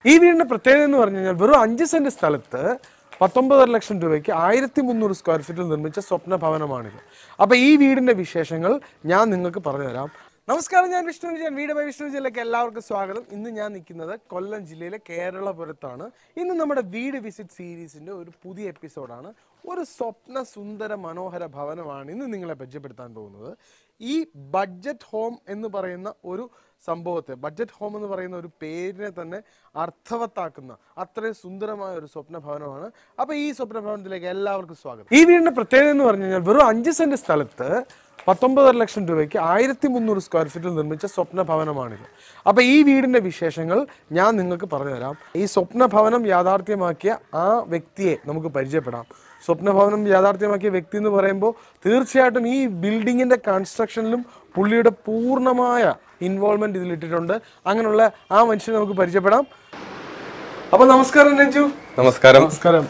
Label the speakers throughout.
Speaker 1: ഈ വീടിന്റെ പ്രത്യേകത എന്ന് പറഞ്ഞു കഴിഞ്ഞാൽ വെറും അഞ്ച് സെന്റ് സ്ഥലത്ത് പത്തൊമ്പതര ലക്ഷം രൂപയ്ക്ക് ആയിരത്തി മുന്നൂറ് സ്ക്വയർ ഫീറ്റിൽ നിർമ്മിച്ച സ്വപ്ന ഭവനമാണിത് അപ്പൊ ഈ വീടിന്റെ വിശേഷങ്ങൾ ഞാൻ നിങ്ങൾക്ക് പറഞ്ഞു തരാം നമസ്കാരം ഞാൻ വിഷ്ണു വിജയൻ വീട് ബൈ വിഷ്ണു വിജയനിലേക്ക് എല്ലാവർക്കും സ്വാഗതം ഇന്ന് ഞാൻ നിൽക്കുന്നത് കൊല്ലം ജില്ലയിലെ കേരളപുരത്താണ് ഇന്ന് നമ്മുടെ വീട് വിസിറ്റ് സീരീസിന്റെ ഒരു പുതിയ എപ്പിസോഡാണ് ഒരു സ്വപ്ന സുന്ദര മനോഹര ഭവനമാണ് ഇന്ന് നിങ്ങളെ പരിചയപ്പെടുത്താൻ പോകുന്നത് ഈ ബഡ്ജറ്റ് ഹോം എന്ന് പറയുന്ന ഒരു സംഭവത്തെ ബഡ്ജറ്റ് ഹോം എന്ന് പറയുന്ന ഒരു പേരിനെ തന്നെ അർത്ഥവത്താക്കുന്ന അത്രയും സുന്ദരമായ ഒരു സ്വപ്ന ഭവനമാണ് അപ്പൊ ഈ സ്വപ്ന ഭവനത്തിലേക്ക് എല്ലാവർക്കും സ്വാഗതം ഈ വീടിന്റെ പ്രത്യേകത എന്ന് പറഞ്ഞു കഴിഞ്ഞാൽ വെറും അഞ്ച് സെന്റ് സ്ഥലത്ത് പത്തൊമ്പതര ലക്ഷം രൂപയ്ക്ക് ആയിരത്തി മുന്നൂറ് സ്ക്വയർ ഫീറ്റിൽ നിർമ്മിച്ച സ്വപ്ന ഭവനമാണിത് അപ്പൊ ഈ വീടിന്റെ വിശേഷങ്ങൾ ഞാൻ നിങ്ങൾക്ക് പറഞ്ഞു തരാം ഈ സ്വപ്ന ഭവനം യാഥാർത്ഥ്യമാക്കിയ ആ വ്യക്തിയെ നമുക്ക് പരിചയപ്പെടാം സ്വപ്ന ഭവനം യാഥാർത്ഥ്യമാക്കിയ വ്യക്തി എന്ന് പറയുമ്പോൾ തീർച്ചയായിട്ടും ഈ ബിൽഡിങ്ങിന്റെ കൺസ്ട്രക്ഷനിലും പുള്ളിയുടെ പൂർണ്ണമായ ഇൻവോൾവ്മെന്റ് ഇതിലിട്ടിട്ടുണ്ട് അങ്ങനെയുള്ള ആ മനുഷ്യനെ നമുക്ക് പരിചയപ്പെടാം അപ്പൊ നമസ്കാരം രഞ്ജു
Speaker 2: നമസ്കാരം
Speaker 1: നമസ്കാരം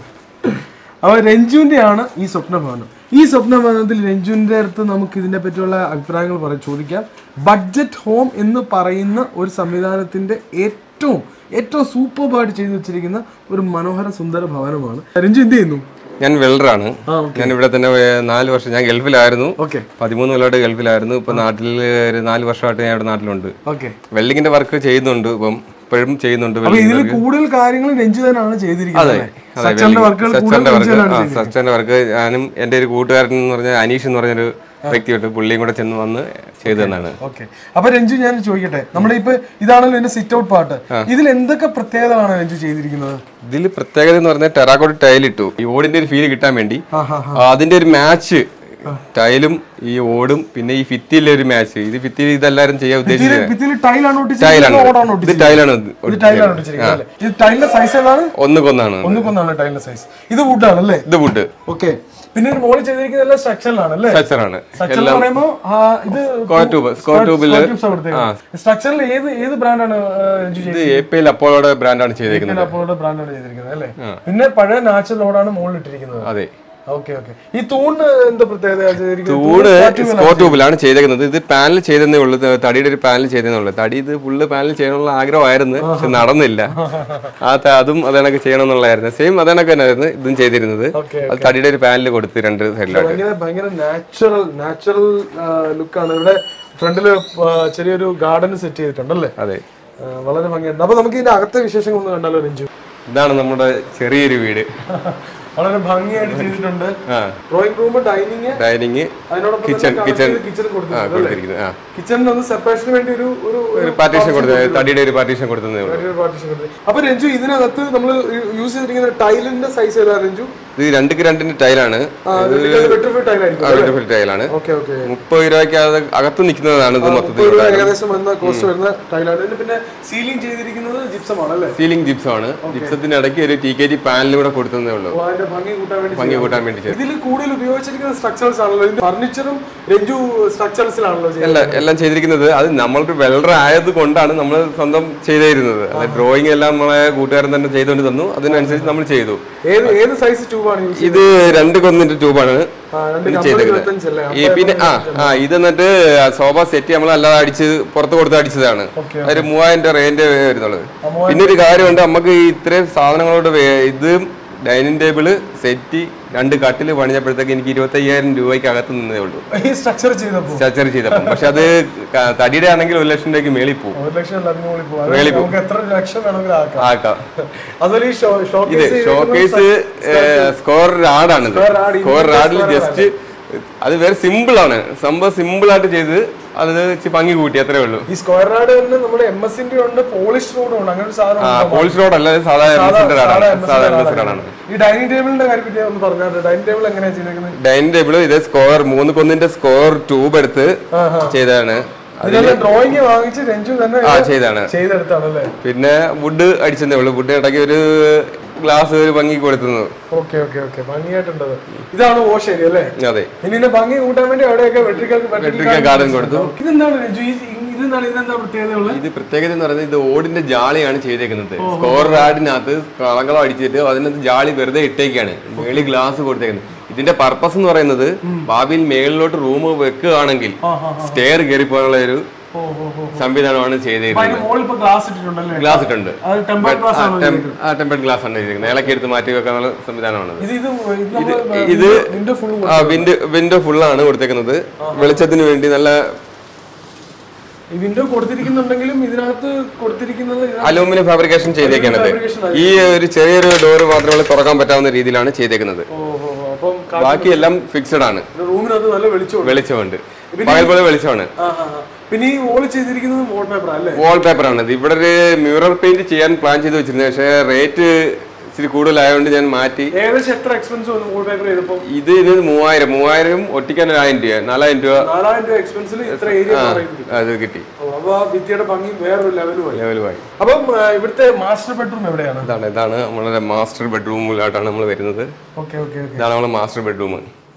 Speaker 1: അപ്പൊ രഞ്ജുവിന്റെ ആണ് ഈ സ്വപ്ന ഭവനം ഈ സ്വപ്ന ഭവനത്തിൽ രഞ്ജുവിന്റെ അടുത്ത് നമുക്ക് ഇതിനെ പറ്റിയുള്ള അഭിപ്രായങ്ങൾ പറയാം ചോദിക്കാം ബഡ്ജറ്റ് ഹോം എന്ന് പറയുന്ന ഒരു സംവിധാനത്തിന്റെ ഏറ്റവും ഏറ്റവും സൂപ്പർബായിട്ട് ചെയ്തു വെച്ചിരിക്കുന്ന ഒരു മനോഹര സുന്ദര ഭവനമാണ് രഞ്ജു എന്ത് ചെയ്യുന്നു
Speaker 2: ഞാൻ വെൽഡറാണ്
Speaker 1: ആ,
Speaker 2: ഞാൻ ഇവിടെ തന്നെ ഏ, നാല് വർഷം ഞാൻ ഗൾഫിലായിരുന്നു
Speaker 1: ഓക്കെ
Speaker 2: പതിമൂന്ന് കൊല്ലമായിട്ട് ഗൾഫിലായിരുന്നു ഇപ്പൊ നാട്ടിൽ ഒരു നാല് വർഷമായിട്ട് ഞാൻ ഇവിടെ നാട്ടിലുണ്ട്
Speaker 1: ഓക്കെ
Speaker 2: വെൽഡിങ്ങിന്റെ വർക്ക് ചെയ്യുന്നുണ്ട് ഇപ്പം ഇപ്പോഴും ചെയ്യുന്നുണ്ട്
Speaker 1: അപ്പൊ ഇതിൽ കൂടുതൽ കാര്യങ്ങൾ രഞ്ജു തന്നെയാണ് ചെയ്തിരിക്കുന്നത് അല്ലേ? സച്ചറിന്റെ വർക്കുകൾ കൂടുതൽ
Speaker 2: സച്ചറിന്റെ
Speaker 1: രഞ്ജു
Speaker 2: വർക്ക്
Speaker 1: തന്നെയാണ്
Speaker 2: ആ
Speaker 1: ചെയ്തിരിക്കുന്നത്.
Speaker 2: സച്ചറിന്റെ വർക്ക് ഞാനും എന്റെ ഒരു കൂട്ടുകാരൻ എന്ന് പറഞ്ഞ അനീഷ് എന്ന് പറഞ്ഞൊരു വ്യക്തിയുണ്ട് പുള്ളിയും കൂടെ ചെന്ന് വന്ന് ചെയ്തു തന്നാണ്
Speaker 1: ഓക്കെ അപ്പൊ രഞ്ജു ഞാൻ ചോദിക്കട്ടെ നമ്മുടെ ഇപ്പൊ ഇതാണല്ലോ എന്റെ സിറ്റ് ഔട്ട് പാർട്ട് ഇതിൽ എന്തൊക്കെ പ്രത്യേകതകളാണ് രഞ്ജു ചെയ്തിരിക്കുന്നത്
Speaker 2: ഇതിൽ പ്രത്യേകത എന്ന് പറഞ്ഞാൽ ടെറാക്കോട്ട് ടൈൽ ഇട്ടു ഈ ഓടിന്റെ ഒരു ഫീൽ കിട്ടാൻ വേണ്ടി
Speaker 1: ആഹാ.
Speaker 2: ആ, അതിന്റെ ഒരു മാച്ച് ടൈലും ഈ ഓടും പിന്നെ ഈ ഫിത്തിയിലെ ഒരു മാച്ച് ഇത് ഫിത്തിൽ ഇതെല്ലാരും ചെയ്യാൻ ഉദ്ദേശിച്ചത്
Speaker 1: ഭിത്തിയിൽ ടൈലാണ്
Speaker 2: ടൈലാണ്
Speaker 1: ഒട്ടിച്ചിരിക്കുന്നത് ഓടാണ്
Speaker 2: ഇത്
Speaker 1: ഒട്ടിച്ചിരിക്കുന്നത്
Speaker 2: ടൈലാണ്
Speaker 1: ഇത് ടൈലാണ് ഒട്ടിച്ചിരിക്കുന്നത് അല്ലേ? ഇത് ടൈലിന്റെ സൈസ് ഏതാണ്
Speaker 2: ഒന്ന് കൊന്നാണ്
Speaker 1: ഒന്ന് കൊന്നാണ് ടൈലിന്റെ സൈസ് ഇത് വുഡാണ് അല്ലേ
Speaker 2: ഇത് വുഡ്
Speaker 1: ഓക്കെ പിന്നെ ഒരു മോളിൽ ചെയ്തിരിക്കുന്ന എല്ലാം സ്ട്രക്ചറിലാണ് അല്ലേ
Speaker 2: സ്ട്രക്ചറാണ്
Speaker 1: സ്ട്രക്ചർ എന്ന് പറയുമ്പോ ആ, ഇത്
Speaker 2: സ്ക്വയർ ട്യൂബ് സ്ക്വയർ ട്യൂബില്
Speaker 1: സ്ട്രക്ചറിൽ ഏത് ഏത് ബ്രാൻഡാണ് രഞ്ജു
Speaker 2: ഇത് എ പി എൽ അപ്പോളോടെ ബ്രാൻഡാണ് ചെയ്തേക്കുന്നത്
Speaker 1: അപ്പോളുടെ ബ്രാൻഡാണ് ചെയ്തിരിക്കുന്നത് അല്ലേ പിന്നെ പഴയ നാച്ചുറൽ ഓടാണ് മുകളിൽ ഇട്ടിരിക്കുന്നത്
Speaker 2: അതെ
Speaker 1: ഓക്കെ ഓക്കെ ഈ തൂണ് എന്താ പ്രത്യേകത ചെയ്തിരിക്കുന്നത്
Speaker 2: തൂണ് സ്ക്വയർ ട്യൂബിലാണ് ചെയ്തേക്കുന്നത് ഇത് പാനൽ ചെയ്തതേ ഉള്ളൂ ഇത് തടിയുടെ ഒരു പാനൽ ചെയ്തതേ ഉള്ളൂ തടി ഇത് ഫുള്ള് പാനൽ ചെയ്യണമെന്നുള്ള ആഗ്രഹമായിരുന്നു പക്ഷെ നടന്നില്ല ആ ത- അതും അതേണക്ക് ചെയ്യണം എന്നുള്ളതായിരുന്നു സെയിം അതേണക്ക് തന്നെയായിരുന്നു ഇതും ചെയ്തിരുന്നത്
Speaker 1: ഓക്കെ
Speaker 2: അത് തടിയുടെ ഒരു പാനൽ കൊടുത്ത് രണ്ട് സൈഡിലായിട്ട്
Speaker 1: ഭയങ്കര ഭയങ്കര നാച്ചുറൽ നാച്ചുറൽ ലുക്കാണ് ഇവിടെ ഫ്രണ്ടില് ചെറിയൊരു ഗാർഡൻ സെറ്റ് ചെയ്തിട്ടുണ്ടല്ലേ
Speaker 2: അതെ
Speaker 1: ആ, വളരെ ഭംഗിയുണ്ട് അപ്പൊ നമുക്ക് ഇതിന്റെ അകത്തെ വിശേഷങ്ങൾ ഒന്ന് കണ്ടാലോ രഞ്ജു
Speaker 2: ഇതാണ് നമ്മുടെ ചെറിയൊരു വീട്
Speaker 1: വളരെ ഭംഗിയായിട്ട് ചെയ്തിട്ടുണ്ട്
Speaker 2: ആ
Speaker 1: ഡ്രോയിങ് റൂം ഡൈനിങ്
Speaker 2: ഡൈനിങ്
Speaker 1: അതിനോടൊപ്പം
Speaker 2: കിച്ചൺ കിച്ചൺ
Speaker 1: കിച്ചൺ
Speaker 2: ആ
Speaker 1: കൊടുത്തിട്ടുണ്ട്
Speaker 2: കൊടുത്തിരിക്കുന്നത് ആ
Speaker 1: കിച്ചണിന് ഒന്ന് സെപ്പറേഷന് വേണ്ടി ഒരു ഒരു
Speaker 2: ഒരു പാർട്ടീഷൻ കൊടുത്തത് തടിയുടെ ഒരു പാർട്ടീഷൻ കൊടുത്തതേ ഉള്ളൂ
Speaker 1: പാർട്ടീഷൻ കൊടുത്തത് അപ്പൊ രഞ്ജു ഇതിനകത്ത് നമ്മൾ യൂസ് ചെയ്തിരിക്കുന്ന ടൈലിന്റെ സൈസ് ഏതാ രഞ്ജു
Speaker 2: ഇത് രണ്ടുക്ക് രണ്ടിന്റെ ടൈലാണ്
Speaker 1: വെട്രിഫൈഡ് ടൈലായിരിക്കും
Speaker 2: അവൈലബിൾ ടൈലാണ്
Speaker 1: ഓക്കെ ഓക്കെ
Speaker 2: മുപ്പത് രൂപയ്ക്ക് അത് അകത്ത് നിൽക്കുന്നതാണ് ഇത് മൊത്തത്തിൽ
Speaker 1: ഒരു ഏകദേശം വരുന്ന കോസ്റ്റ് വരുന്ന ടൈലാണ് ഇതിന് പിന്നെ സീലിംഗ് ചെയ്തിരിക്കുന്നത് ജിപ്സം ആണ് അല്ലേ
Speaker 2: സീലിംഗ് ജിപ്സം ആണ് ജിപ്സത്തിന്റെ ഇടയ്ക്ക് ഒരു ടി കെ ജി പാനലും കൂടെ കൊടുത്തതേ ഉള്ളൂ
Speaker 1: അപ്പൊ അതിന്റെ ഭംഗി കൂട്ടാൻ വേണ്ടി
Speaker 2: ഭംഗി കൂട്ടാൻ വേണ്ടി ചെയ്തു
Speaker 1: ഇതിൽ കൂടുതൽ ഉപയോഗിച്ചിരിക്കുന്ന സ്ട്രക്ചേഴ്സ് ആണല്ലോ ഇതിന്റെ ഫർണിച്ചറും രഞ്ജു സ്ട്രക്ചേഴ്സിലാണല്ലോ ചെയ്യുന്നത്
Speaker 2: എല്ലാം എല്ലാം ചെയ്തിരിക്കുന്നത് അത് നമ്മൾക്ക് വെൽഡർ ആയത് കൊണ്ടാണ് നമ്മൾ സ്വന്തം ചെയ്തിരുന്നത് അത് ഡ്രോയിങ് എല്ലാം നമ്മളെ കൂട്ടുകാരൻ തന്നെ ചെയ്തുകൊണ്ട് തന്നു അതിനനുസരിച്ച് നമ്മൾ ചെയ്തു
Speaker 1: ഏത് ഏത് സൈസ് ട്യൂബാണ് യൂസ്
Speaker 2: ഇത് രണ്ട് കൊന്നിന്റെ ട്യൂബാണ്
Speaker 1: രണ്ട്
Speaker 2: ഇത്
Speaker 1: കമ്പനി
Speaker 2: ചെയ്തേക്കുന്നത്
Speaker 1: ഇരുപത്തഞ്ചല്ലേ
Speaker 2: ഈ പിന്നെ ആ ആ ഇത് എന്നിട്ട് സോഫ സെറ്റ് നമ്മൾ അല്ലാതെ അടിച്ച് പുറത്ത് കൊടുത്ത് അടിച്ചതാണ്
Speaker 1: ഓക്കെ
Speaker 2: ഒരു മൂവായിരം രൂപ റേഞ്ച് വരുന്നുള്ളത് പിന്നെ ഒരു കാര്യമുണ്ട് നമുക്ക് ഈ ഇത്രയും സാധനങ്ങളോട് വേ- ഇത് ഡൈനിങ് ടേബിള് സെറ്റ് രണ്ട് കട്ടില് പണിഞ്ഞപ്പോഴത്തേക്ക് എനിക്ക് ഇരുപത്തി അയ്യായിരം രൂപയ്ക്ക് അകത്ത് നിന്നേ ഉള്ളൂ
Speaker 1: ഈ സ്ട്രക്ചർ ചെയ്തപ്പോ
Speaker 2: സ്ട്രക്ചർ ചെയ്തപ്പം പക്ഷെ അത് ക- തടിയുടെ ആണെങ്കിൽ ഒരു ലക്ഷം രൂപയ്ക്ക് മേളിൽ പോകും
Speaker 1: ഒരു ലക്ഷം അല്ല അതിന് മുകളിൽ പോകും അത് നമുക്ക് എത്ര ലക്ഷം വേണമെങ്കിലും ആക്കാം
Speaker 2: ആക്കാം
Speaker 1: അതുപോലെ ഈ ഷോ-
Speaker 2: ഇത്
Speaker 1: ഷോക്കേസ്
Speaker 2: ഷോക്കേസ് സ്കോർ റാഡാണ് ഇത്
Speaker 1: Square rod,
Speaker 2: സ്കോർ
Speaker 1: ഇതിന്റെ
Speaker 2: റാഡിൽ
Speaker 1: square
Speaker 2: ജസ്റ്റ് അത് വേറെ സിമ്പിൾ ആണ് സംഭവം സിമ്പിൾ ആയിട്ട് ചെയ്ത് അത് ഇച്ചിരി ഭംഗി കൂട്ടി അത്രേ ഉള്ളൂ
Speaker 1: ഈ സ്ക്വയർ റാഡ് തന്നെ നമ്മുടെ എം എസിന്റെ ഉണ്ട് പോളിഷ് റോഡും ഉണ്ട് അങ്ങനെ ഒരു സാധനം
Speaker 2: ആ
Speaker 1: ഉണ്ട്.
Speaker 2: പോളിഷ് റോഡ് അല്ല ഇത് സാധാ
Speaker 1: സാധാ-
Speaker 2: എംഎസിന്റെ
Speaker 1: സാധാ
Speaker 2: റാഡാണ്
Speaker 1: MS
Speaker 2: സാധാ
Speaker 1: ന്റെ
Speaker 2: എംഎസ്
Speaker 1: റാഡാണ്.
Speaker 2: റാഡാണ്
Speaker 1: ഈ ഡൈനിങ് ടേബിളിന്റെ കാര്യം പറ്റി ഒന്ന് പറഞ്ഞാൽ ഡൈനിങ് ടേബിൾ എങ്ങനെയാ ചെയ്തേക്കുന്നത്
Speaker 2: ഡൈനിങ് ടേബിൾ ഇത് സ്കോർ മൂന്ന് കൊന്നിന്റെ സ്കോർ ട്യൂബ് എടുത്ത് ചെയ്തതാണ്
Speaker 1: ഇതിനെല്ലാം ഡ്രോയിങ് വാങ്ങിച്ച് രഞ്ജു തന്നെ
Speaker 2: ആ ചെയ്താണ്
Speaker 1: ചെയ്തെടുത്താണല്ലേ
Speaker 2: പിന്നെ വുഡ് അടിച്ചതേ ഉള്ളൂ വുഡ് ഇടയ്ക്ക് ഒരു ഗ്ലാസ് ഒരു ഭംഗി കൊടുത്തുന്നത്
Speaker 1: ഓക്കെ ഓക്കെ ഓക്കെ ഭംഗിയായിട്ടുണ്ടത് ഇതാണ് വാഷ് ഏരിയ അല്ലേ
Speaker 2: അതെ
Speaker 1: ഇനി ഇതിന്റെ ഭംഗി കൂട്ടാൻ വേണ്ടി അവിടെയൊക്കെ വെട്രിക്കൽ
Speaker 2: വെട്രിക്കൽ ഗാർഡൻ കൊടുത്തു.
Speaker 1: ഇതെന്താണ് രഞ്ജു ഈ- ഇതെന്താണ് ഇതെന്താ പ്രത്യേകതയുള്ളത്
Speaker 2: ഇത് പ്രത്യേകത എന്ന് പറയുന്നത് ഇത് ഓടിന്റെ ജാളിയാണ് ചെയ്തേക്കുന്നത് സ്കോർ റാഡിനകത്ത് കളങ്കളം അടിച്ചിട്ട് അതിനകത്ത് ജാളി വെറുതെ ഇട്ടേക്കാണ് മേളിൽ ഗ്ലാസ് കൊടുത്തേക്കുന്നത് ഇതിന്റെ പർപ്പസ് എന്ന് പറയുന്നത് ഭാവിയിൽ മേളിലോട്ട് റൂം വെക്കുകയാണെങ്കിൽ സ്റ്റെയർ കയറി പോകാനുള്ള ഒരു
Speaker 1: ഓ ഓ ഓ
Speaker 2: സംവിധാനമാണ്
Speaker 1: അപ്പൊ
Speaker 2: ചെയ്തിരിക്കുന്നത്
Speaker 1: അതിന് മുകളിൽ ഇപ്പൊ ഗ്ലാസ് ഇട്ടിട്ടുണ്ടല്ലേ
Speaker 2: ഗ്ലാസ് ഇട്ടുണ്ട്
Speaker 1: അത് ടെമ്പർ ഗ്ലാസ് ആണ്
Speaker 2: ആ ടെമ്പർഡ് ഗ്ലാസ് ആണ് ചെയ്തിരിക്കുന്നത് ഇളക്കി എടുത്ത് മാറ്റി വെക്കാനുള്ള സംവിധാനമാണ്
Speaker 1: ഇത് ഇത് ഇത് നമ്മള്
Speaker 2: ഇത്
Speaker 1: വിൻഡോ ഫുൾ
Speaker 2: ആ വിൻഡോ വിൻഡോ ഫുള്ളാണ് കൊടുത്തേക്കുന്നത് വെളിച്ചത്തിന് വേണ്ടി നല്ല
Speaker 1: ഈ വിൻഡോ കൊടുത്തിരിക്കുന്നുണ്ടെങ്കിലും ഇതിനകത്ത് കൊടുത്തിരിക്കുന്നത് ഇതിനകത്ത്
Speaker 2: അലൂമിനിയം ഫാബ്രിക്കേഷൻ ചെയ്തേക്കാണത്
Speaker 1: fabrication
Speaker 2: ഈ ഒരു ചെറിയൊരു ഡോറ് മാത്രമേ തുറക്കാൻ പറ്റാവുന്ന രീതിയിലാണ് ചെയ്തേക്കുന്നത്
Speaker 1: ഓ ഓ ഓ. അപ്പം
Speaker 2: ബാക്കി എല്ലാം ഫിക്സഡ് ആണ്
Speaker 1: റൂമിനകത്ത് നല്ല വെളിച്ചമുണ്ട്
Speaker 2: വെളിച്ചമുണ്ട് പകൽ പോലെ വെളിച്ചമാണ്
Speaker 1: ആ, ആ, ആ. പിന്നെ ഈ വോൾ ചെയ്തിരിക്കുന്നത് വാൾ പേപ്പർ അല്ലേ
Speaker 2: വാൾ പേപ്പർ ആണ് ഇത് ഇവിടെ ഒരു മ്യൂറൽ പെയിന്റ് ചെയ്യാൻ പ്ലാൻ ചെയ്ത് വെച്ചിരുന്നത് പക്ഷേ റേറ്റ് ഇച്ചിരി കൂടുതലായതുകൊണ്ട് ഞാൻ മാറ്റി
Speaker 1: ഏകദേശം എത്ര എക്സ്പെൻസ് വന്നു വാൾ പേപ്പർ ചെയ്തപ്പോ
Speaker 2: ഇത് ഇത് മൂവായിരം മൂവായിരം ഒട്ടിക്കാൻ ഒരു ആയിരം രൂപ നാലായിരം രൂപ
Speaker 1: നാലായിരം രൂപ എക്സ്പെൻസിൽ ഇത്ര ഏരിയ
Speaker 2: അത് കിട്ടി
Speaker 1: അപ്പൊ ആ ഭിത്തിയുടെ ഭംഗി വേറൊരു ലെവലുമായി
Speaker 2: ലെവലുമായി
Speaker 1: അപ്പം ആ, ഇവിടുത്തെ മാസ്റ്റർ ബെഡ്റൂം എവിടെയാണ്
Speaker 2: ഇതാണ് ഇതാണ് നമ്മളുടെ മാസ്റ്റർ ബെഡ്റൂമിലായിട്ടാണ് നമ്മൾ വരുന്നത്
Speaker 1: ഓക്കെ ഓക്കെ ഓക്കെ
Speaker 2: ഇതാണ് നമ്മളെ മാസ്റ്റർ ബെഡ്റൂം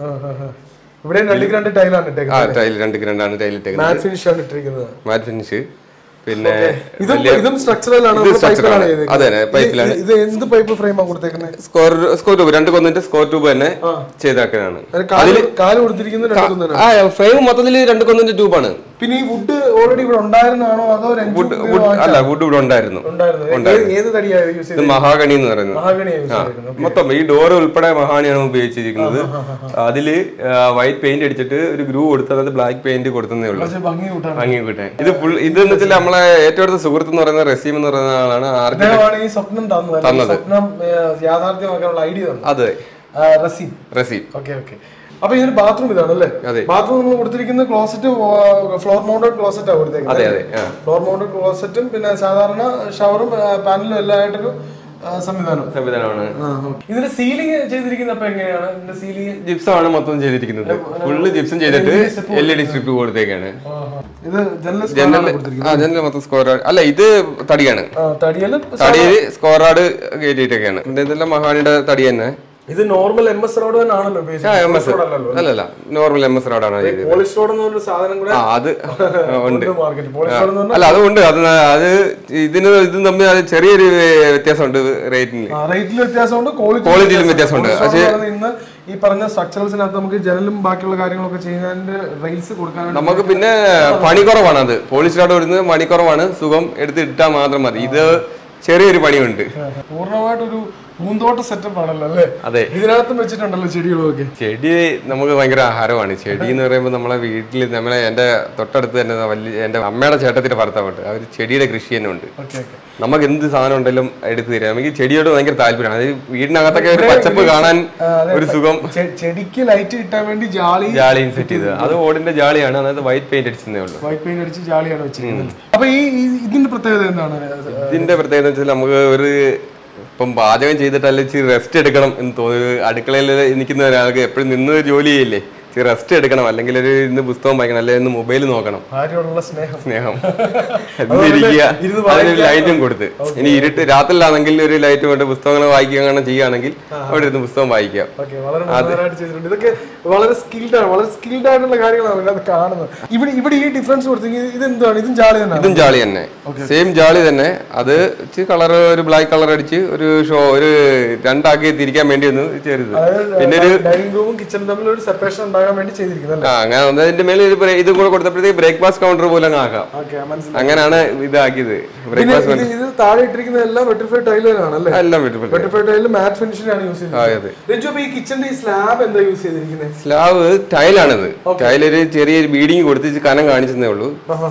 Speaker 1: ഇവിടെ രണ്ടിക്ക് രണ്ട് ടൈലാണ് ഇട്ടേക്കുന്നത്
Speaker 2: ആ ടൈൽ രണ്ട് രണ്ടാണ് ടൈൽ ഇട്ടേക്കുന്നത്
Speaker 1: മാറ്റ് ഫിനിഷ് ആണ് ഇട്ടിരിക്കുന്നത്
Speaker 2: മാറ്റ് ഫിനിഷ് പിന്നെ
Speaker 1: ഇതും ഇതും സ്ട്രക്ചറൽ ആണ്
Speaker 2: ഇത്
Speaker 1: നമ്മള്
Speaker 2: structural
Speaker 1: pipe ലാണ്
Speaker 2: ആണ്.
Speaker 1: ചെയ്തേക്കുന്നത്.
Speaker 2: അതെ, അതെ, pipe ലാണ്.
Speaker 1: ഇത് ഇത് എന്ത് പൈപ്പ് ഫ്രെയിമാണ് കൊടുത്തേക്കുന്നത്
Speaker 2: സ്കോർ സ്കോർ ട്യൂബ് രണ്ട് കൊന്നിട്ട് സ്കോർ ട്യൂബ് തന്നെ ചെയ്താക്കാനാണ്
Speaker 1: കാല് കാല് കൊടുത്തിരിക്കുന്നത് രണ്ട് കുന്നനാണ്.
Speaker 2: ആ ഫ്രെയിം മൊത്തത്തിൽ രണ്ട് കൊന്നിന്റെ ട്യൂബാണ്
Speaker 1: പിന്നെ ഈ വുഡ് ഓൾറെഡി ഇവിടെ ഉണ്ടായിരുന്നാണോ അതോ ഒരു engine
Speaker 2: വുഡ്
Speaker 1: പുതിയത്
Speaker 2: വുഡ്
Speaker 1: വാങ്ങിച്ചതാണോ?
Speaker 2: അല്ല വുഡ് ഇവിടെ ഉണ്ടായിരുന്നു
Speaker 1: ഉണ്ടായിരുന്നത് ഏത് ഏത് തടിയാണ് യൂസ്
Speaker 2: ഇത്
Speaker 1: ചെയ്തത്
Speaker 2: മഹാഗണി എന്ന് പറയുന്നത്
Speaker 1: മഹാഗണിയാണ് യൂസ് ചെയ്തേക്കുന്നത്
Speaker 2: മൊത്തം ഈ ഡോർ ഉൾപ്പെടെ മഹാണിയാണ് ഉപയോഗിച്ചിരിക്കുന്നത് അതില് വൈറ്റ് പെയിന്റ് അടിച്ചിട്ട് ഒരു ഗ്രൂ കൊടുത്ത് അതായത് ബ്ലാക്ക് പെയിന്റ് കൊടുത്തതേ ഉള്ളൂ
Speaker 1: കുറച്ച് ഭംഗി കൂട്ടാൻ
Speaker 2: ഭംഗി കിട്ടാൻ ഇത് ഫുൾ ഇത് എന്ന് വെച്ചാൽ നമ്മളെ ഏറ്റവും അടുത്ത സുഹൃത്ത് എന്ന് പറയുന്ന റസീം എന്ന് പറയുന്ന ആളാണ് ആർക്ക്
Speaker 1: അദ്ദേഹമാണ് ഈ സ്വപ്നം തന്നത് അല്ലേ? സ്വപ്നം ഏ, യാഥാർത്ഥ്യമാക്കാനുള്ള ഐഡിയ തന്നു
Speaker 2: അതെ
Speaker 1: ആ, റസീം
Speaker 2: റസീം
Speaker 1: ഓക്കെ ഓക്കെ അപ്പൊ ഇതിന് ബാത്റൂം ഇതാണല്ലേ
Speaker 2: അതെ.
Speaker 1: ബാത്റൂം നമ്മൾ കൊടുത്തിരിക്കുന്ന ക്ലോസറ്റ് ഫ്ലോർ മൗണ്ടഡ് ക്ലോസറ്റ് ആണ് കൊടുത്തേക്കുന്നത്
Speaker 2: അതെ അതെ ആ.
Speaker 1: ഫ്ലോർ മൗണ്ടഡ് ക്ലോസറ്റും പിന്നെ സാധാരണ ഷവറും പാനലും എല്ലാം ആയിട്ടൊരു ആ, സംവിധാനം
Speaker 2: സംവിധാനമാണ്
Speaker 1: ഇതിന്റെ സീലിംഗ് ചെയ്തിരിക്കുന്ന അപ്പൊ എങ്ങനെയാണ് ഇതിന്റെ സീലിംഗ്
Speaker 2: ജിപ്സം ആണ് മൊത്തം ചെയ്തിരിക്കുന്നത് ഫുള്ള് ജിപ്സം ചെയ്തിട്ട് എൽ ഇ ഡി സ്ട്രിപ്പ് കൊടുത്തേക്കാണ്
Speaker 1: ഇത് ജനറൽ
Speaker 2: ജനറൽ ആ ജനറൽ മൊത്തം സ്കോർ അല്ല ഇത് തടിയാണ്
Speaker 1: തടിയല്
Speaker 2: തടിയിൽ സ്കോറാഡ് കയറ്റിയിട്ടൊക്കെയാണ് പിന്നെ ഇതെല്ലാം മഹാണിയുടെ തടി തന്നെ
Speaker 1: ഇത് നോർമൽ എം എസ് റോഡ് തന്നെ ആണല്ലോ
Speaker 2: ആ എം എസ് അല്ലല്ല നോർമൽ എം എസ് റോഡാണ് ചെയ്തത്
Speaker 1: പോളിഷ് റോഡ് എന്ന് പറഞ്ഞൊരു സാധനം കൂടെ
Speaker 2: ആ അത് ഉണ്ട്
Speaker 1: മാർക്കറ്റ് പോളിഷ് റോഡ് എന്ന് പറഞ്ഞാൽ
Speaker 2: അല്ല അതുണ്ട് അത് അത് ഇതിന് ഇതും തമ്മിൽ അത് ചെറിയൊരു വ്യത്യാസമുണ്ട് റേറ്റിന്
Speaker 1: റേറ്റിൽ വ്യത്യാസമുണ്ട് ക്വാളിറ്റി
Speaker 2: ക്വാളിറ്റിയിലും വ്യത്യാസമുണ്ട് പക്ഷേ
Speaker 1: ഇന്ന് ഈ പറഞ്ഞ സ്ട്രക്ചറൽസിനകത്ത് നമുക്ക് ജനലും ബാക്കിയുള്ള കാര്യങ്ങളൊക്കെ ചെയ്യുന്നതിന്റെ റെയിൽസ് കൊടുക്കാനായിട്ട്
Speaker 2: നമുക്ക് പിന്നെ പണി കുറവാണ് അത് പോളിഷ് റോഡ് വരുന്നത് പണി കുറവാണ് സുഖം എടുത്ത് ഇട്ടാൽ മാത്രം മതി ഇത് ചെറിയൊരു പണിയുണ്ട്
Speaker 1: പൂർണ്ണമായിട്ടൊരു പൂന്തോട്ട സെറ്റപ്പ് ആണല്ലോ അല്ലേ
Speaker 2: അതെ
Speaker 1: ഇതിനകത്തും വെച്ചിട്ടുണ്ടല്ലോ ചെടികളൊക്കെ
Speaker 2: ചെടി നമുക്ക് ഭയങ്കര ആഹാരമാണ് ചെടി എന്ന് പറയുമ്പോൾ നമ്മളെ വീട്ടിൽ നമ്മളെ എൻ്റെ തൊട്ടടുത്ത് തന്നെ വലിയ എൻ്റെ അമ്മയുടെ ചേട്ടത്തിന്റെ ഭർത്താവുണ്ട് അവർ ചെടിയുടെ കൃഷി തന്നെ ഉണ്ട്
Speaker 1: ഓക്കെ ഓക്കെ
Speaker 2: നമുക്ക് എന്ത് സാധനം ഉണ്ടെങ്കിലും എടുത്തു തരാം നമുക്ക് ചെടിയോട് ഭയങ്കര താല്പര്യമാണ് അത് വീടിനകത്തൊക്കെ ഒരു പച്ചപ്പ് കാണാൻ ഒരു സുഖം
Speaker 1: ചെടിക്ക് ലൈറ്റ് കിട്ടാൻ വേണ്ടി ജാളി
Speaker 2: ജാളിയും സെറ്റ് ചെയ്തത് അത് ഓടിന്റെ ജാളിയാണ് അതായത് വൈറ്റ് പെയിന്റ് അടിച്ചതേ ഉള്ളൂ
Speaker 1: വൈറ്റ് പെയിന്റ് അടിച്ച് ജാളിയാണ് വെച്ചിരിക്കുന്നത് അപ്പൊ ഈ ഈ- ഇതിന്റെ പ്രത്യേകത എന്താണ്
Speaker 2: ഇതിന്റെ പ്രത്യേകത വെച്ചാൽ നമുക്ക് ഒരു ഇപ്പം പാചകം ചെയ്തിട്ടല്ല ഇച്ചിരി റെസ്റ്റ് എടുക്കണം എന്ന് തോന്നി അടുക്കളയിൽ നിൽക്കുന്ന ഒരാൾക്ക് എപ്പോഴും നിന്ന് ജോലി ചെയ്യില്ലേ ഇച്ചിരി റെസ്റ്റ് എടുക്കണം അല്ലെങ്കിൽ ഒരു ഇന്ന് പുസ്തകം വായിക്കണം അല്ലെങ്കിൽ ഇന്ന് മൊബൈൽ നോക്കണം
Speaker 1: ഭാര്യയോടുള്ള സ്നേഹം
Speaker 2: സ്നേഹം എന്നിരിക്കുക
Speaker 1: ഇരുന്ന്
Speaker 2: അതിനൊരു ലൈറ്റും കൊടുത്ത് ഇനി ഇരുട്ട് രാത്രിയിലാണെങ്കിൽ ഒരു ലൈറ്റ് കൊണ്ട് പുസ്തകങ്ങൾ വായിക്കുക അങ്ങനെ ചെയ്യുകയാണെങ്കിൽ അവിടെ ഇരുന്ന് പുസ്തകം വായിക്കാം
Speaker 1: ഓക്കെ വളരെ മനോഹരമായിട്ട് ചെയ്തിട്ടുണ്ട് ഇതൊക്കെ വളരെ സ്കിൽഡ് ആണ് വളരെ സ്കിൽഡ് ആയിട്ടുള്ള കാര്യങ്ങളാണ് ഇതിനകത്ത് കാണുന്നത് ഇവിടെ ഇവിടെ ഈ ഡിഫറൻസ് കൊടുത്തെങ്കിൽ ഇത് എന്താണ് ഇതും ജാളി തന്നെയാണ്
Speaker 2: ഇതും ജാളി തന്നെ സെയിം ജാളി തന്നെ അത് ഇച്ചിരി കളർ ഒരു ബ്ലാക്ക് കളർ അടിച്ച് ഒരു ഷോ ഒരു രണ്ടാക്കി തിരിക്കാൻ വേണ്ടി ഒന്ന് ചെറുത് പിന്നെ ഒരു
Speaker 1: ഡൈനിങ് റൂമും കിച്ചണും തമ്മിൽ ഒരു സെപ്പറേഷൻ ഉണ്ടാകാൻ വേണ്ടി ചെയ്തിരിക്കുന്നത്
Speaker 2: ആ അങ്ങനെ ഒന്ന് അതിന്റെ മേലെ ഒരു bre- ഇത് കൂടെ കൊടുത്തപ്പോഴത്തേക്ക് ബ്രേക്ക്ഫാസ്റ്റ് കൗണ്ടർ പോലെ അങ്ങ് ആക്കാം
Speaker 1: ഓക്കെ മനസ്സിലായി
Speaker 2: അങ്ങനെയാണ് ഇതാക്കിയത്
Speaker 1: പിന്നെ
Speaker 2: ബ്രേക്ക്ഫാസ്റ്റ്
Speaker 1: ഇത് ഇത് താഴെ ഇട്ടിരിക്കുന്ന എല്ലാം വെട്ടിഫൈഡ് ടൈലാണ് അല്ലേ
Speaker 2: എല്ലാം വീട്ടിൽ
Speaker 1: വെട്ടിഫൈഡ് ടൈലിൽ മാറ്റ് ഫിനിഷിനാണ് യൂസ്
Speaker 2: ആ,
Speaker 1: ചെയ്തത്
Speaker 2: അതെ
Speaker 1: രഞ്ജു അപ്പൊ ഈ കിച്ചണിന്റെ ഈ സ്ലാബ് എന്താ യൂസ് ചെയ്തിരിക്കുന്നത്
Speaker 2: സ്ലാവ് ടൈലാണിത് ടൈലൊരു ചെറിയൊരു ബീഡിങ് കൊടുത്ത് ഇച്ചിരി കനം കാണിച്ചതേ ഉള്ളൂ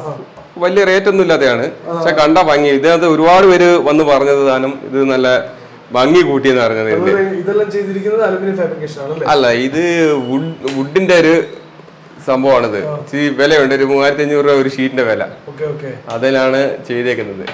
Speaker 2: വലിയ റേറ്റ് ഒന്നും ഇല്ലാതെയാണ് പക്ഷെ കണ്ട ഭംഗി ഇതിനകത്ത് ഒരുപാട് പേര് വന്ന് പറഞ്ഞത് താനും ഇത് നല്ല ഭംഗി കൂട്ടിയെന്ന് പറഞ്ഞത് ഇതിന്റെ
Speaker 1: ഇതെല്ലാം ചെയ്തിരിക്കുന്നത് അലുമിനിയം ഫാബ്രിക്കേഷൻ ആണ് അല്ലേ
Speaker 2: അല്ല ഇത് വുഡ് വുഡിന്റെ ഒരു സംഭവമാണിത് ഇച്ചിരി വിലയുണ്ട് ഒരു മൂവായിരത്തി അഞ്ഞൂറ് രൂപ ഒരു ഷീറ്റിന്റെ വില
Speaker 1: ഓക്കെ ഓക്കെ
Speaker 2: അതിലാണ് ചെയ്തേക്കുന്നത്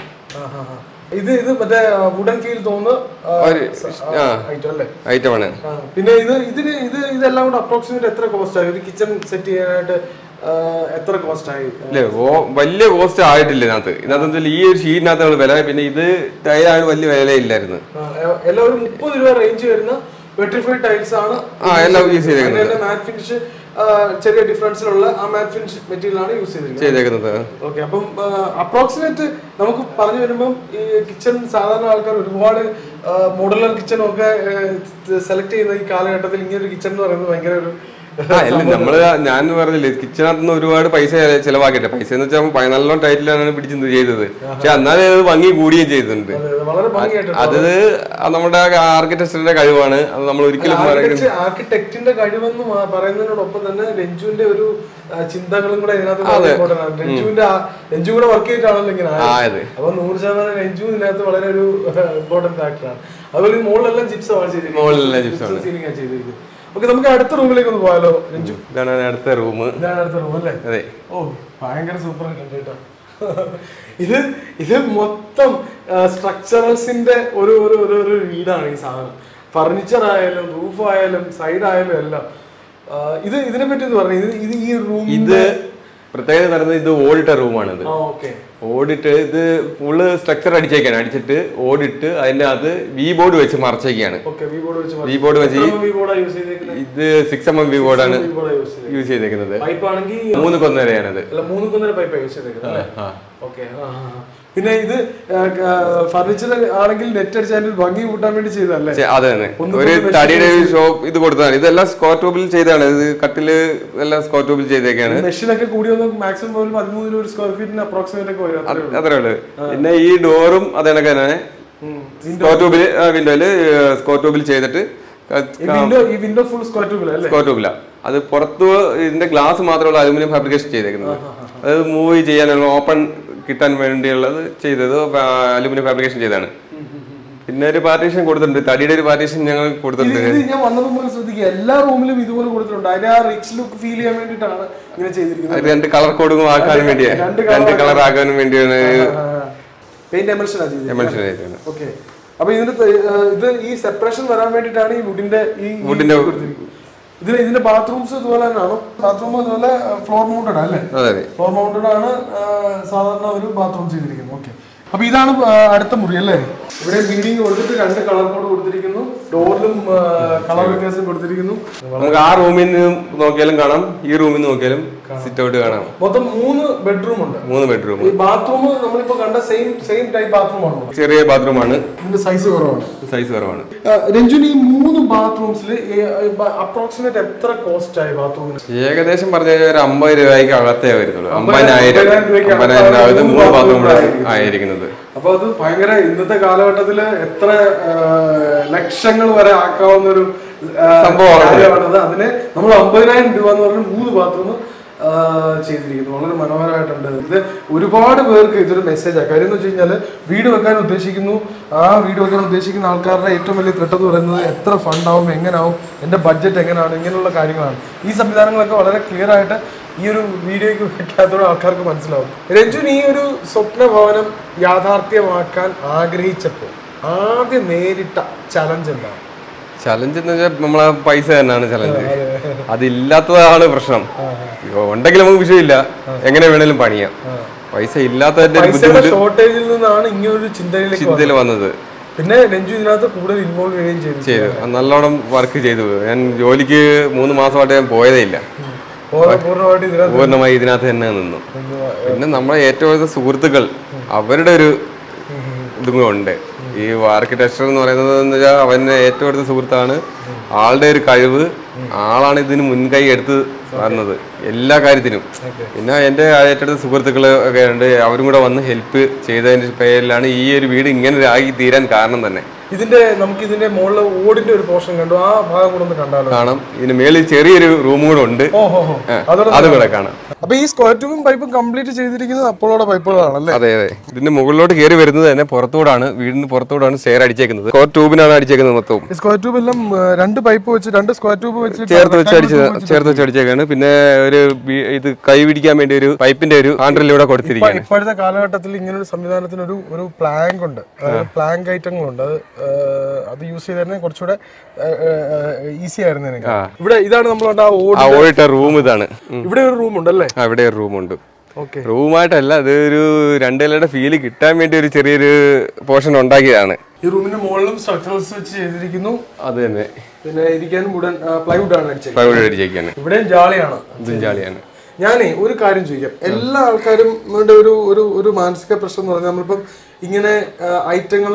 Speaker 1: ഇത് ഇത് മറ്റേ വുഡൻ ഫീൽ തോന്നുന്ന
Speaker 2: ഒരു ആ
Speaker 1: ഐറ്റം അല്ലേ
Speaker 2: ഐറ്റമാണ്
Speaker 1: ആ, പിന്നെ ഇത് ഇതിന് ഇത് ഇതെല്ലാം കൂടെ അപ്രോക്സിമേറ്റ് എത്ര കോസ്റ്റ് ആയി ഒരു കിച്ചൺ സെറ്റ് ചെയ്യാനായിട്ട് ആ, എത്ര കോസ്റ്റ് ആയി
Speaker 2: അല്ലേ ഓ വലിയ കോസ്റ്റ് ആയിട്ടില്ല ഇതിനകത്ത് ഇതിനകത്ത് വെച്ചാൽ ഈ ഒരു ഷീറ്റിനകത്താണ് വില പിന്നെ ഇത് ടൈലാണ് വലിയ വിലയില്ലായിരുന്നു
Speaker 1: ആ, എല്ലാം ഒരു മുപ്പത് രൂപ റേഞ്ച് വരുന്ന വെട്രിഫൈഡ് ടൈൽസ് ആണ്
Speaker 2: ആ എല്ലാം യൂസ് ചെയ്തേക്കുന്നത്
Speaker 1: മാറ്റ് ഫിനിഷ് ചെറിയ ഡിഫറൻസിലുള്ള ആ മാറ്റ് ഫിനിഷ് മെറ്റീരിയൽ ആണ് യൂസ് ചെയ്തിരിക്കുന്നത്
Speaker 2: ചെയ്തേക്കുന്നത്
Speaker 1: ഓക്കെ അപ്പം അപ്രോക്സിമേറ്റ് നമുക്ക് പറഞ്ഞു വരുമ്പം ഈ കിച്ചൺ സാധാരണ ആൾക്കാർ ഒരുപാട് മോഡുലർ കിച്ചൺ ഒക്കെ സെലക്ട് ചെയ്യുന്ന ഈ കാലഘട്ടത്തിൽ ഇങ്ങനെ ഒരു കിച്ചൺ എന്ന് പറയുന്നത് ഭയങ്കര ഒരു
Speaker 2: ആ അല്ല നമ്മള് ഞാൻ പറഞ്ഞില്ലേ കിച്ചണകത്ത് നിന്ന് ഒരുപാട് പൈസ ചെലവാക്കിട്ടെ പൈസ എന്ന് വെച്ചാൽ നല്ലോണം ടൈറ്റിലാണ് പിടിച്ച് ചെയ്തത് പക്ഷെ എന്നാലും അത് ഭംഗി കൂടുകയും ചെയ്തിട്ടുണ്ട്
Speaker 1: അതെ, അതെ, വളരെ ഭംഗിയായിട്ട്
Speaker 2: അത് നമ്മുടെ ആർക്കിടെക്ചറിന്റെ കഴിവാണ് അത് നമ്മൾ ഒരിക്കലും പറയുന്നത്
Speaker 1: ആർക്കിടെക്റ്റിന്റെ കഴിവെന്ന് മാ- പറയുന്നതിനോടൊപ്പം തന്നെ രഞ്ജുവിന്റെ ഒരു ആ, ചിന്തകളും കൂടെ ഇതിനകത്ത് വളരെ important ആണ്. രഞ്ജുവിന്റെ ആ- രഞ്ജു കൂടെ വർക്ക് ചെയ്തിട്ടാണല്ലോ ഇങ്ങനെ ആയത്.
Speaker 2: ആ അതെ
Speaker 1: അപ്പൊ നൂറ് ശതമാനം രഞ്ജു ഇതിനകത്ത് വളരെ ഒരു ഇമ്പോർട്ടന്റ് ഫാക്ടറാണ് അതുപോലെ ഈ മുകളിലെല്ലാം ചിപ്സ് ആണ് ചെയ്തിരിക്കുന്നത്
Speaker 2: മുകളിലെല്ലാം gypsum ആണ്.
Speaker 1: സീലിംഗ് ആണ് ചെയ്തിരിക്കുന്നത് ഓക്കെ നമുക്ക് അടുത്ത റൂമിലേക്ക് ഒന്ന് പോയാലോ രഞ്ജു
Speaker 2: ഇതാണ് അടുത്ത റൂം
Speaker 1: ഇതാണ് അടുത്ത റൂം അല്ലേ
Speaker 2: അതെ
Speaker 1: ഓ ഭയങ്കര സൂപ്പർ ആയിട്ടുണ്ട് കേട്ടോ ഇത് ഇത് മൊത്തം സ്ട്രക്ചറൽസിന്റെ ഒരു ഒരു ഒരു ഒരു വീടാണ് ഈ സാധനം ഫർണിച്ചർ ആയാലും റൂഫ് ആയാലും സൈഡ് ആയാലും എല്ലാം ആ, ഇത് ഇതിനെ പറ്റി എന്ന് പറഞ്ഞു ഇത് ഇത് ഈ റൂം
Speaker 2: ഇത് പ്രത്യേകത പറയുന്നത് ഇത് ഓടിട്ട റൂമാണ് ഇത്
Speaker 1: ആ ഓക്കെ
Speaker 2: ഓടിട്ട് ഇത് ഫുള്ള് സ്ട്രക്ചർ അടിച്ചേക്കാണ് അടിച്ചിട്ട് ഓടിട്ട് അതിന്റെ അത് വി ബോർഡ് വെച്ച് മറച്ചേക്കാണ്
Speaker 1: ഓക്കെ വി ബോർഡ് വെച്ച്
Speaker 2: വി ബോർഡ് വെച്ച് ഈ-
Speaker 1: വി ബോർഡാണ് യൂസ് ചെയ്തേക്കുന്നത്
Speaker 2: ഇത് സിക്സ് എം എം വി ബോർഡാണ്
Speaker 1: വി ബോർഡാണ് യൂസ് ചെയ്തേക്കുന്നത്
Speaker 2: യൂസ് ചെയ്തേക്കുന്നത്
Speaker 1: പൈപ്പ് ആണെങ്കിൽ
Speaker 2: മൂന്ന് കൊന്നരയാണത്
Speaker 1: അല്ല മൂന്ന് കൊന്നര പൈപ്പാണ് യൂസ് ചെയ്തേക്കുന്നത് അല്ലേ
Speaker 2: ആ
Speaker 1: ഓക്കെ പിന്നെ ഇത് ഫർണിച്ചർ ആണെങ്കിൽ നെറ്റ് അടിച്ച് അതിന്റെ ഒരു ഭംഗി കൂട്ടാൻ വേണ്ടി ചെയ്തല്ലേ
Speaker 2: ചെ- അത് തന്നെ ഒരു തടിയുടെ ഒരു ഷോപ്പ് ഇത് കൊടുത്തതാണ് ഇതെല്ലാം സ്കോർ ട്യൂബിൽ ചെയ്തതാണ് ഇത് കട്ടില് എല്ലാം സ്കോർ ട്യൂബിൽ ചെയ്തേക്കാണ്
Speaker 1: മെഷീനൊക്കെ കൂടി വന്ന് മാക്സിമം പോലും പതിമൂന്ന് ഒരു സ്ക്വയർ ഫീറ്റിന് അപ്രോക്സിമേറ്റ് ഒക്കെ വരും അത്രേ ഉള്ളൂ.
Speaker 2: അത്രേ ഉള്ളു പിന്നെ ഈ ഡോറും അത് കണക്ക് തന്നെ
Speaker 1: ഉം.
Speaker 2: സ്കോർ ട്യൂബിൽ വിൻഡോയില് സ്കോർ ട്യൂബിൽ ചെയ്തിട്ട്
Speaker 1: ഈ വിൻഡോ ഈ വിൻഡോ ഫുൾ സ്ക്വയർ ട്യൂബിൽ അല്ലേ
Speaker 2: സ്കോർ ട്യൂബില അത് പുറത്ത് ഇതിന്റെ ഗ്ലാസ് മാത്രമുള്ള അലുമിനിയം ഫാബ്രിക്കേഷൻ ചെയ്തേക്കുന്നത് അത് മൂവ് ചെയ്യാനുള്ള ഓപ്പൺ കിട്ടാൻ വേണ്ടിയുള്ളത് ചെയ്തത് അലുമിനിയം ഫാബ്രിക്കേഷൻ ചെയ്താണ് പിന്നെ ഒരു പാർട്ടീഷൻ കൊടുത്തിട്ടുണ്ട് തടിയുടെ ഒരു പാർട്ടീഷൻ ഞങ്ങൾ
Speaker 1: ഇത്
Speaker 2: കൊടുത്തിട്ടുണ്ട്
Speaker 1: ഇത് ഞാൻ വന്നപ്പോൾ മുതൽ ശ്രദ്ധിക്കുക എല്ലാ റൂമിലും ഇതുപോലെ കൊടുത്തിട്ടുണ്ട് അതിന്റെ ആ റിച്ച് ലുക്ക് ഫീൽ ചെയ്യാൻ വേണ്ടിയിട്ടാണ് ഇങ്ങനെ ചെയ്തിരിക്കുന്നത്
Speaker 2: അത് രണ്ട് കളർ കോഡും ആക്കാനും വേണ്ടിയാ
Speaker 1: രണ്ട്
Speaker 2: രണ്ട് കളർ ആക്കാനും വേണ്ടിയാണ്
Speaker 1: പെയിന്റ് എമൽഷനാണ് ചെയ്തിരിക്കുന്നത്
Speaker 2: എമൽഷൻ ചെയ്തത്
Speaker 1: ഓക്കെ അപ്പൊ ഇതിന്റെ ത- ആ, ഇത് ഈ സെപ്പറേഷൻ വരാൻ വേണ്ടിയിട്ടാണ് ഈ വുഡിന്റെ ഈ ഈ
Speaker 2: വുഡിന്റെ
Speaker 1: കൊടുത്തിരിക്കുന്നത്. ഇതിന് ഇതിന്റെ ബാത്റൂംസ് ഇതുപോലെ തന്നെയാണോ ബാത്റൂം ഇതുപോലെ ഫ്ലോർ മൗണ്ടഡ് അല്ലേ
Speaker 2: അതെ അതെ
Speaker 1: ഫ്ലോർ മൗണ്ടഡ് ആണ് ആ, സാധാരണ ഒരു ബാത്റൂം ചെയ്തിരിക്കുന്നത് ഓക്കെ അപ്പൊ ഇതാണ് ആ, അടുത്ത മുറി അല്ലേ ഇവിടെ ബിൽഡിംഗ് കൊടുത്തിട്ട് രണ്ട് കളർ കോഡ് കൊടുത്തിരിക്കുന്നു ഡോറിലും കളർ വ്യത്യാസം കൊടുത്തിരിക്കുന്നു
Speaker 2: നമുക്ക് ആ റൂമിൽ നിന്ന് നോക്കിയാലും കാണാം ഈ റൂമിൽ നിന്ന് നോക്കിയാലും സിറ്റ് ഔട്ട് കാണാം
Speaker 1: മൊത്തം മൂന്ന് ബെഡ്റൂം ഉണ്ട്
Speaker 2: മൂന്ന് ബെഡ്റൂം
Speaker 1: ഈ ബാത്റൂം നമ്മളിപ്പോ കണ്ട സെയിം സെയിം ടൈപ്പ് ബാത്റൂം ആണോ
Speaker 2: ചെറിയ ബാത്റൂമാണ്
Speaker 1: ഇതിന്റെ സൈസ് കുറവാണ്
Speaker 2: സൈസ് കുറവാണ്
Speaker 1: ആ, രഞ്ജുന് ഈ മൂന്ന് ബാത്റൂംസിൽ അപ്രോക്സിമേറ്റ് എത്ര കോസ്റ്റ് ആയി ബാത്റൂമിന്
Speaker 2: ഏകദേശം പറഞ്ഞ ഒരു അമ്പത് രൂപയ്ക്ക് അകത്തേ വരുന്നുള്ളൂ അമ്പതിനായിരം
Speaker 1: അമ്പതിനായിരം രൂപയ്ക്ക്
Speaker 2: അമ്പതിനായിരം രൂപ ഇത് മൂന്ന് ബാത്റൂം കൂടെ
Speaker 1: ആയിരിക്കും.
Speaker 2: ആയിരിക്കുന്നത്
Speaker 1: അപ്പൊ അത് ഭയങ്കര ഇന്നത്തെ കാലഘട്ടത്തില് എത്ര ആ, ലക്ഷങ്ങൾ വരെ ആക്കാവുന്ന ഒരു ആ,
Speaker 2: സംഭവമാണ്.
Speaker 1: കാര്യമാണത് അതിന് നമ്മൾ അമ്പതിനായിരം രൂപ എന്ന് പറഞ്ഞ മൂന്ന് ബാത്റൂം ചെയ്തിരിക്കുന്നു വളരെ മനോഹരമായിട്ടുണ്ട് ഇത് ഒരുപാട് പേർക്ക് ഇതൊരു മെസ്സേജാണ് കാര്യം എന്ന് വെച്ച് കഴിഞ്ഞാൽ വീട് വെക്കാൻ ഉദ്ദേശിക്കുന്നു ആ വീട് വെക്കാൻ ഉദ്ദേശിക്കുന്ന ആൾക്കാരുടെ ഏറ്റവും വലിയ ത്രെട്ട് എന്ന് പറയുന്നത് എത്ര ഫണ്ടാവും എങ്ങനാവും എൻ്റെ ബഡ്ജറ്റ് എങ്ങനെയാണ് ഇങ്ങനെയുള്ള കാര്യങ്ങളാണ് ഈ സംവിധാനങ്ങളൊക്കെ വളരെ ക്ലിയർ ആയിട്ട് ഈ ഒരു വീഡിയോയ്ക്ക് വെക്കാത്തോടെ ആൾക്കാർക്ക് മനസ്സിലാവും രഞ്ജുൻ ഈ ഒരു സ്വപ്ന ഭവനം യാഥാർത്ഥ്യമാക്കാൻ ആഗ്രഹിച്ചപ്പോൾ ആദ്യം നേരിട്ട ചലഞ്ച് എന്താണ്
Speaker 2: ചലഞ്ച് എന്ന് വെച്ചാൽ നമ്മളെ പൈസ തന്നെയാണ് ചലഞ്ച് അതില്ലാത്തതാണ് പ്രശ്നം ഉണ്ടെങ്കിൽ നമുക്ക് വിഷയമില്ല എങ്ങനെ വേണേലും പണിയാം പൈസ ഇല്ലാത്തതിന്റെ ഒരു
Speaker 1: പൈസയുടെ
Speaker 2: ബുദ്ധിമുട്ട്
Speaker 1: ഷോർട്ടേജിൽ നിന്നാണ് ഇങ്ങനൊരു ചിന്തയിലേക്ക് വന്നത്.
Speaker 2: ചിന്തയിൽ വന്നത്
Speaker 1: പിന്നെ രഞ്ജു ഇതിനകത്ത് കൂടുതൽ ഇൻവോൾവ് ചെയ്യുകയും ചെയ്തു
Speaker 2: ചെയ്തു നല്ലോണം വർക്ക് ചെയ്തു ഞാൻ ജോലിക്ക് മൂന്ന് മാസമായിട്ട് ഞാൻ പോയതേ ഇല്ല
Speaker 1: പൂർണ്ണ- പൂർണ്ണമായിട്ട് ഇതിനകത്ത്
Speaker 2: പൂർണ്ണമായി ഇതിനകത്ത് തന്നെ നിന്നു പിന്നെ നമ്മളെ ഏറ്റവും കൂടുതൽ സുഹൃത്തുക്കൾ അവരുടെ ഒരു ഇതും കൂടെ ഉണ്ട് ഈ ആർക്കിടെക്ചർ എന്ന് പറയുന്നത് എന്ന് വെച്ചാൽ അവന്റെ ഏറ്റവും അടുത്ത സുഹൃത്താണ് ആളുടെ ഒരു കഴിവ് ആളാണ് ഇതിന് മുൻകൈ എടുത്ത് വന്നത് എല്ലാ കാര്യത്തിനും പിന്നെ എൻ്റെ ഏറ്റവും അടുത്ത സുഹൃത്തുക്കൾ ഒക്കെ ഉണ്ട് അവരും കൂടെ വന്ന് ഹെൽപ്പ് ചെയ്തതിന്റെ പേരിലാണ് ഈ ഒരു വീട് ഇങ്ങനെ ആയി തീരാൻ കാരണം തന്നെ
Speaker 1: ഇതിന്റെ നമുക്ക് ഇതിന്റെ മുകളിൽ ഓടിന്റെ ഒരു പോർഷൻ കണ്ടു ആ ഭാഗം കൂടെ ഒന്ന് കണ്ടാലോ
Speaker 2: കാണാം ഇതിന് മേളിൽ ചെറിയൊരു റൂം കൂടെ ഉണ്ട്
Speaker 1: ഓഹോ ഹോ അതോടെ
Speaker 2: അതും കൂടെ കാണാം
Speaker 1: അപ്പൊ ഈ സ്ക്വയർ ട്യൂബും പൈപ്പും കംപ്ലീറ്റ് ചെയ്തിരിക്കുന്നത് അപ്പോളോടെ പൈപ്പുകളാണല്ലേ
Speaker 2: അതെ അതെ ഇതിന്റെ മുകളിലോട്ട് കയറി വരുന്നത് തന്നെ പുറത്തൂടാണ് വീടിന് പുറത്തൂടാണ് സ്റ്റെയർ അടിച്ചേക്കുന്നത് സ്കോർ ട്യൂബിനാണ് അടിച്ചേക്കുന്നത് മൊത്തവും
Speaker 1: ഈ സ്ക്വയർ ട്യൂബ് എല്ലാം ആ, രണ്ട് പൈപ്പ് വെച്ച് രണ്ട് സ്ക്വയർ ട്യൂബ് വെച്ച്
Speaker 2: ചേർത്ത് വെച്ച് അടിച്ചത് ചേർത്ത് വെച്ച് അടിച്ചേക്കാണ് പിന്നെ ഒരു ബി- ഇത് കൈ പിടിക്കാൻ വേണ്ടി ഒരു പൈപ്പിന്റെ ഒരു ഹാൻഡിലൂടെ കൊടുത്തിരിക്കുകയാണ്
Speaker 1: ഇപ്പോഴത്തെ കാലഘട്ടത്തിൽ ഇങ്ങനെ ഒരു സംവിധാനത്തിന് ഒരു ഒരു പ്ലാങ്ക് ഉണ്ട് അതായത് പ്ലാങ്ക് ഐറ്റങ്ങളുണ്ട് അത് ആ, അത് യൂസ് ചെയ്തായിരുന്നെ കുറച്ചുകൂടെ ഈസി ആയിരുന്നു എനിക്ക്
Speaker 2: ആ.
Speaker 1: ഇവിടെ ഇതാണ് നമ്മളുണ്ട് ആ ഓട്
Speaker 2: ആ ഓടിട്ട റൂം ഇതാണ് ഉം.
Speaker 1: ഇവിടെ ഒരു റൂം ഉണ്ടല്ലേ
Speaker 2: ആ, ഇവിടെ ഒരു റൂമുണ്ട്
Speaker 1: ഓക്കെ
Speaker 2: റൂമായിട്ടല്ല അത് ഒരു രണ്ട് നിലയുടെ ഫീല് കിട്ടാൻ വേണ്ടി ഒരു ചെറിയൊരു പോർഷൻ ഉണ്ടാക്കിയതാണ്
Speaker 1: ഈ റൂമിന്റെ മുകളിലും സ്ട്രക്ചറൽസ് വെച്ച് ചെയ്തിരിക്കുന്നു
Speaker 2: അത് തന്നെ
Speaker 1: പിന്നെ ഇരിക്കാനും ഉടൻ പ്ലൈവുഡ് ആണ് അടിച്ചത്
Speaker 2: പഴയ അടിച്ചേക്കാണ്
Speaker 1: ഇവിടെയും ജാളിയാണ്
Speaker 2: ഇതും ജാളിയാണ്
Speaker 1: ഞാനേ ഒരു കാര്യം ചോദിക്കാം എല്ലാ ആൾക്കാരും ടെ ഒരു ഒരു ഒരു മാനസിക പ്രശ്നം എന്ന് പറഞ്ഞാൽ നമ്മളിപ്പം ഇങ്ങനെ ഐറ്റങ്ങൾ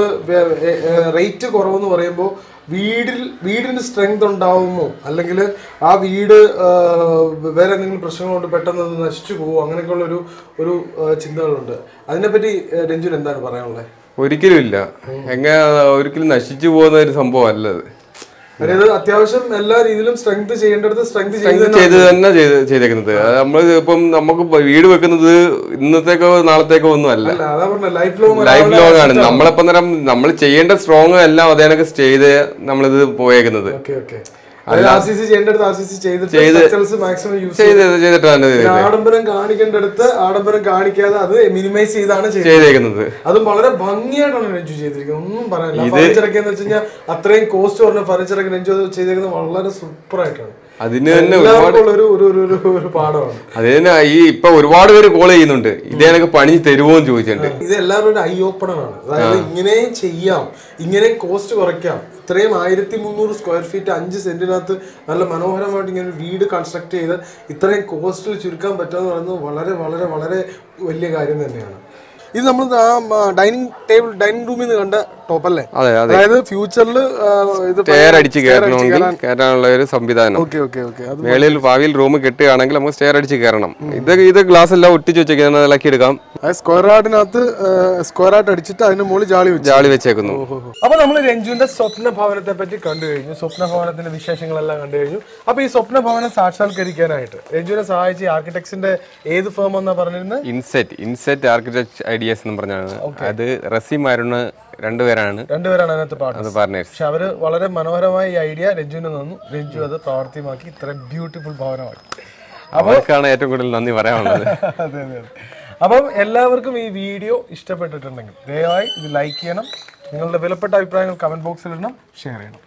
Speaker 1: റേറ്റ് കുറവെന്ന് പറയുമ്പോൾ വീടിൽ വീടിന് സ്ട്രെങ്ത് ഉണ്ടാവുമോ അല്ലെങ്കിൽ ആ വീട് ആ, വേറെ എന്തെങ്കിലും പ്രശ്നങ്ങൾ കൊണ്ട് പെട്ടെന്ന് അത് നശിച്ചു പോകുമോ അങ്ങനെയൊക്കെയുള്ള ഒരു ഒരു ആ, ചിന്തകളുണ്ട് അതിനെപ്പറ്റി ആ, രഞ്ജുന് എന്താണ് പറയാനുള്ളത്
Speaker 2: ഒരിക്കലും ഇല്ല എങ്ങനെ ഒരിക്കലും നശിച്ചു പോകുന്ന ഒരു സംഭവം അല്ല അത്
Speaker 1: അതായത് അത്യാവശ്യം എല്ലാ രീതിയിലും സ്ട്രെങ്ത് ചെയ്യേണ്ടടുത്ത് സ്ട്രെങ്ത് ചെയ്ത്
Speaker 2: ഇത് ചെയ്ത് തന്നെ ചെയ്ത് ചെയ്തേക്കുന്നത് നമ്മൾ ഇപ്പം നമുക്ക് ഇപ്പൊ വീട് വെക്കുന്നത് ഇന്നത്തേക്കോ നാളത്തേക്കോ ഒന്നും അല്ല
Speaker 1: അല്ല അതാ പറഞ്ഞ ലൈഫ് ലോങ്
Speaker 2: ലൈഫ് ലോങ് ആണ് നമ്മളിപ്പം നേരം നമ്മൾ ചെയ്യേണ്ട സ്ട്രോങ് എല്ലാം അതേനൊക്കെ ചെയ്ത് നമ്മളിത് പോയേക്കുന്നത്
Speaker 1: ഓക്കെ ഓക്കെ അതായത് ആർ സി സി ചെയ്യേണ്ടടുത്ത് ആർ സി സി ചെയ്തിട്ട് മാക്സിമം യൂസ്
Speaker 2: ചെയ്ത് ചെയ്തിട്ടാണ് ഇത്
Speaker 1: ആഡംബരം കാണിക്കേണ്ടടുത്ത് ആഡംബരം കാണിക്കാതെ അത് മിനിമൈസ് ചെയ്താണ് ചെയ്യുന്നത്
Speaker 2: ചെയ്തേക്കുന്നത്
Speaker 1: അതും വളരെ ഭംഗിയായിട്ടാണ് രഞ്ജു ചെയ്തിരിക്കുന്നത് ഒന്നും പറയാനില്ല ഫർണിച്ചർ ഒക്കെ എന്ന് വെച്ച് കഴിഞ്ഞാൽ അത്രയും കോസ്റ്റ് പറഞ്ഞ ഫർണിച്ചർ ഒക്കെ രഞ്ജു അത് ചെയ്തേക്കുന്നത് വളരെ സൂപ്പർ ആയിട്ടാണ്
Speaker 2: അതിന് തന്നെ
Speaker 1: എല്ലാവർക്കും ഉള്ള ഒരു ഒരു ഒരു ഒരു ഒരു പാഠമാണ്
Speaker 2: അത് തന്നെ ഈ ഇപ്പൊ ഒരുപാട് പേര് കോൾ ചെയ്യുന്നുണ്ട് ഇതേനൊക്കെ പണി തരുമോ എന്ന് ചോദിച്ചിട്ടുണ്ട്
Speaker 1: ഇത് എല്ലാവരും ഒരു ഐ ഓപ്പണർ ആണ് അതായത് ഇങ്ങനെയും ചെയ്യാം ഇങ്ങനെ കോസ്റ്റ് കുറയ്ക്കാം ഇത്രയും ആയിരത്തി മുന്നൂറ് സ്ക്വയർ ഫീറ്റ് അഞ്ച് സെന്റിനകത്ത് നല്ല മനോഹരമായിട്ട് ഇങ്ങനെ ഒരു വീട് കൺസ്ട്രക്ട് ചെയ്ത് ഇത്രയും കോസ്റ്റിൽ ചുരുക്കാൻ പറ്റുമെന്ന് പറയുന്നത് വളരെ വളരെ വളരെ വലിയ കാര്യം തന്നെയാണ് ഇത് നമ്മൾ ആ ഡൈനിങ് ടേബിൾ ഡൈനിങ് റൂമിൽ നിന്ന് കണ്ട ടോപ്പ് അല്ലേ
Speaker 2: അതെ അതെ
Speaker 1: അതായത് ഫ്യൂച്ചറിൽ ഇത്
Speaker 2: സ്റ്റെയർ അടിച്ച് കയറണമെങ്കിൽ കയറാനുള്ള ഒരു സംവിധാനം
Speaker 1: ഓക്കെ ഓക്കെ ഓക്കെ അത്
Speaker 2: മേളിൽ ഭാവിയിൽ റൂം കെട്ടുകയാണെങ്കിൽ നമുക്ക് സ്റ്റെയർ അടിച്ച് കയറണം ഇത് ഇത് ഗ്ലാസ് എല്ലാം ഒട്ടിച്ച് വെച്ചേക്കുന്നത് ഇളക്കി എടുക്കാം
Speaker 1: അതായത് സ്ക്വയർ ആർട്ടിനകത്ത് സ്ക്വയർ ആർട്ട് അടിച്ചിട്ട് അതിന് മുകളിൽ ജാളി വെച്ചു
Speaker 2: ജാളി വെച്ചേക്കുന്നു
Speaker 1: അപ്പൊ നമ്മൾ രഞ്ജുവിന്റെ സ്വപ്ന ഭവനത്തെ പറ്റി കണ്ടു കഴിഞ്ഞു സ്വപ്ന ഭവനത്തിന്റെ വിശേഷങ്ങളെല്ലാം കണ്ടു കഴിഞ്ഞു അപ്പൊ ഈ സ്വപ്ന ഭവനം സാക്ഷാത്കരിക്കാനായിട്ട് രഞ്ജുവിനെ സഹായിച്ച ആർക്കിടെക്ട്സിന്റെ ഏത് ഫേം എന്നാ പറഞ്ഞിരുന്നത്
Speaker 2: ഇൻസെറ്റ് ഇൻസെറ്റ് ആർക്കിടെക്ട് ഐഡിയാസ് എന്ന് പറഞ്ഞാണ് അത് റസീം അരുണ് രണ്ടുപേരാണ്
Speaker 1: രണ്ടുപേരാണ് അതിനകത്ത് പാട്ട്
Speaker 2: അത് പാർട്ട്നേഴ്സ്
Speaker 1: പക്ഷെ അവര് വളരെ മനോഹരമായ ഈ ഐഡിയ രഞ്ജുവിന് തന്നു രഞ്ജു അത് പ്രാവർത്തികമാക്കി ഇത്ര ബ്യൂട്ടിഫുൾ ഭവനമാക്കി
Speaker 2: അവർക്കാണ് ഏറ്റവും കൂടുതൽ നന്ദി പറയാനുള്ളത്
Speaker 1: അതെ അതെ അതെ അപ്പം എല്ലാവർക്കും ഈ വീഡിയോ ഇഷ്ടപ്പെട്ടിട്ടുണ്ടെങ്കിൽ ദയവായി ഇത് ലൈക്ക് ചെയ്യണം നിങ്ങളുടെ വിലപ്പെട്ട അഭിപ്രായങ്ങൾ കമന്റ് ബോക്സിൽ ഇടണം ഷെയർ ചെയ്യണം